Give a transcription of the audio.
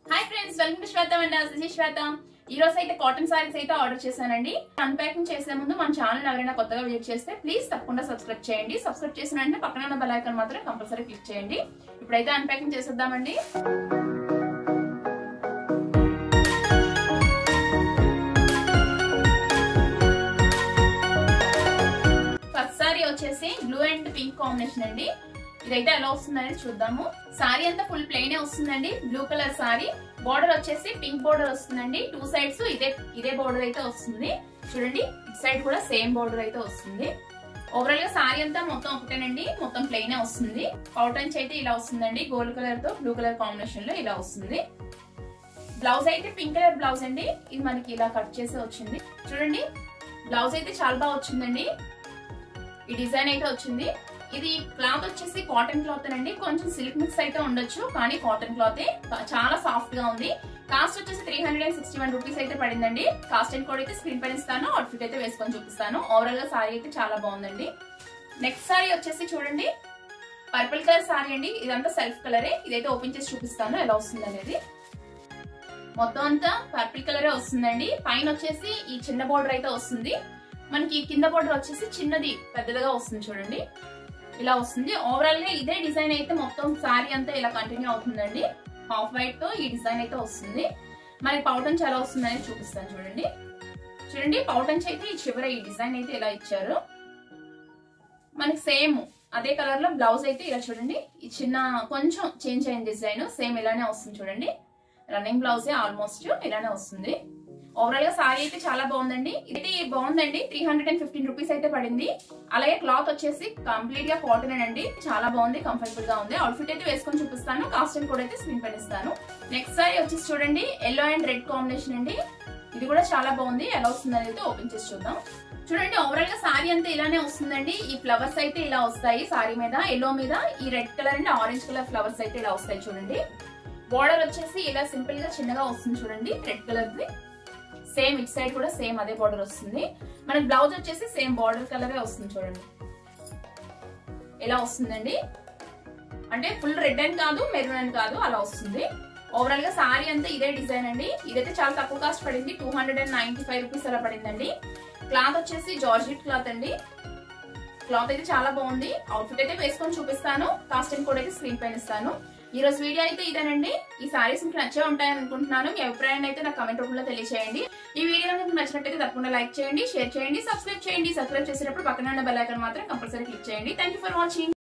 hi friends welcome to Shweta అండి this is శ్వేత ఈ రోజు అయితే కాటన్ సారీస్ అయితే ఆర్డర్ చేశానండి అన్పాకింగ్ చేసే ముందు మన ఛానల్ ఎవరైనా కొత్తగా విజిట్ చేస్తే ప్లీజ్ తప్పకుండా సబ్స్క్రైబ్ చేయండి సబ్స్క్రైబ్ చేసిన వెంటనే పక్కన ఉన్న బెల్ ఐకాన్ మాత్రం కంపల్సరీ క్లిక్ చేయండి ఇప్పుడైతే అన్పాకింగ్ చేసేద్దామండి ఫస్ట్ సారీ వచ్చేసి బ్లూ అండ్ పింక్ కాంబినేషన్ అండి ఇదైతే ఎలా వస్తుందనేది చూద్దాము సారీ అంతా ఫుల్ ప్లెయిన్ వస్తుందండి బ్లూ కలర్ సారీ బోర్డర్ వచ్చేసి పింక్ బోర్డర్ వస్తుందండి టూ సైడ్స్ ఇదే ఇదే బోర్డర్ అయితే వస్తుంది చూడండి ఇటు సైడ్ కూడా సేమ్ బోర్డర్ అయితే వస్తుంది ఓవరాల్ గా సారీ అంతా మొత్తం ఒకటేనండి మొత్తం ప్లెయిన్ వస్తుంది పౌటన్స్ అయితే ఇలా వస్తుందండి గోల్డ్ కలర్ తో బ్లూ కలర్ కాంబినేషన్ లో ఇలా వస్తుంది బ్లౌజ్ అయితే పింక్ కలర్ బ్లౌజ్ అండి ఇది మనకి ఇలా కట్ చేసి వచ్చింది చూడండి బ్లౌజ్ అయితే చాలా బాగా వచ్చిందండి ఈ డిజైన్ అయితే వచ్చింది ఇది క్లాత్ వచ్చేసి కాటన్ క్లాత్ అండి కొంచెం సిల్క్ మిక్స్ అయితే ఉండొచ్చు కానీ కాటన్ క్లాత్ చాలా సాఫ్ట్ గా ఉంది కాస్ట్ వచ్చేసి three hundred and sixty one rupees అయితే పడిందండి కాస్ట్ అండ్ కోడ్ అయితే స్క్రీన్ పైన ఇస్తాను అవుట్ఫిట్ అయితే వేసుకొని చూపిస్తాను ఓవరాల్ గా సారీ అయితే చాలా బాగుందండి నెక్స్ట్ సారీ వచ్చేసి చూడండి పర్పుల్ కలర్ సారీ అండి ఇదంతా సెల్ఫ్ కలరే ఇదైతే ఓపెన్ చేసి చూపిస్తాను ఎలా వస్తుంది అనేది మొత్తం అంతా పర్పుల్ కలరే వస్తుందండి పైన వచ్చేసి ఈ చిన్న బోర్డర్ అయితే వస్తుంది మనకి కింద బోర్డర్ వచ్చేసి చిన్నది పెద్దదిగా వస్తుంది చూడండి ఇలా వస్తుంది ఓవరాల్ గా ఇదే డిజైన్ అయితే మొత్తం సారీ అంతా ఇలా కంటిన్యూ అవుతుందండి హాఫ్ వైట్ తో ఈ డిజైన్ అయితే వస్తుంది మరి పౌటన్ చాలా వస్తుందని చూపిస్తాను చూడండి చూడండి పౌటన్స్ అయితే ఈ చివర ఈ డిజైన్ అయితే ఇలా ఇచ్చారు మనకి సేమ్ అదే కలర్ లో బ్లౌజ్ అయితే ఇలా చూడండి ఈ చిన్న కొంచెం చేంజ్ అయిన డిజైన్ సేమ్ ఇలానే వస్తుంది చూడండి రన్నింగ్ బ్లౌజే ఆల్మోస్ట్ ఇలానే వస్తుంది ఓవరాల్ గా సారీ అయితే చాలా బాగుందండి ఇది బాగుందండి three hundred and fifteen rupees అయితే పడింది అలాగే క్లాత్ వచ్చేసి కంప్లీట్ గా కాటన్ అండి చాలా బాగుంది కంఫర్టబుల్ గా ఉంది అవుట్ఫిట్ అయితే వేసుకొని చూపిస్తాను కాస్ట్యూమ్ కూడా అయితే స్క్రీన్ పైన ఇస్తాను నెక్స్ట్ సారీ వచ్చేసి చూడండి ఎల్లో అండ్ రెడ్ కాంబినేషన్ అండి ఇది కూడా చాలా బాగుంది ఎలా వస్తుంది అనేది ఓపెన్ చేసి చూద్దాం చూడండి ఓవరాల్ గా సారీ అంతా ఇలానే వస్తుందండి ఈ ఫ్లవర్స్ అయితే ఇలా వస్తాయి సారీ మీద ఎల్లో మీద ఈ red colour and orange colour flowers అయితే ఇలా వస్తాయి చూడండి బోర్డర్ వచ్చేసి ఇలా సింపుల్ గా చిన్నగా వస్తుంది చూడండి red colour the same it side కూడా సేమ్ అదే బార్డర్ వస్తుంది మనకి బ్లౌజ్ వచ్చేసి సేమ్ బార్డర్ కలరే వస్తుంది చూడండి ఇలా వస్తుందండి అంటే ఫుల్ రెడ్ అని కాదు మెరూన్ అని కాదు అలా వస్తుంది ఓవరాల్ గా సారీ అంతా ఇదే డిజైన్ అండి ఇదైతే చాలా తక్కువ కాస్ట్ పడింది two hundred and ninety five rupees అలా పడిందండి క్లాత్ వచ్చేసి జార్జెట్ క్లాత్ అండి క్లాత్ అయితే చాలా బాగుంది అవుట్ఫిట్ అయితే వేసుకొని చూపిస్తాను కాస్టింగ్ కూడా అయితే స్క్రీన్ పైన ఇస్తాను ఈ రోజు వీడియో అయితే ఇదేనండి ఈ సారీస్ మీకు నచ్చే ఉంటాయని అనుకుంటున్నాను మీ అభిప్రాయాన్ని అయితే నాకు కమెంట్ రూపంలో తెలియజేయండి ఈ వీడియో మీకు నచ్చినట్టయితే తప్పకుండా లైక్ చేయండి షేర్ చేయండి సబ్స్క్రైబ్ చేయండి సబ్స్క్రైబ్ చేసేటప్పుడు పక్కన ఉన్న బెల్ ఐకాన్ మాత్రం కంపల్సరీ క్లిక్ చేయండి థ్యాంక్ ఫర్ వాచింగ్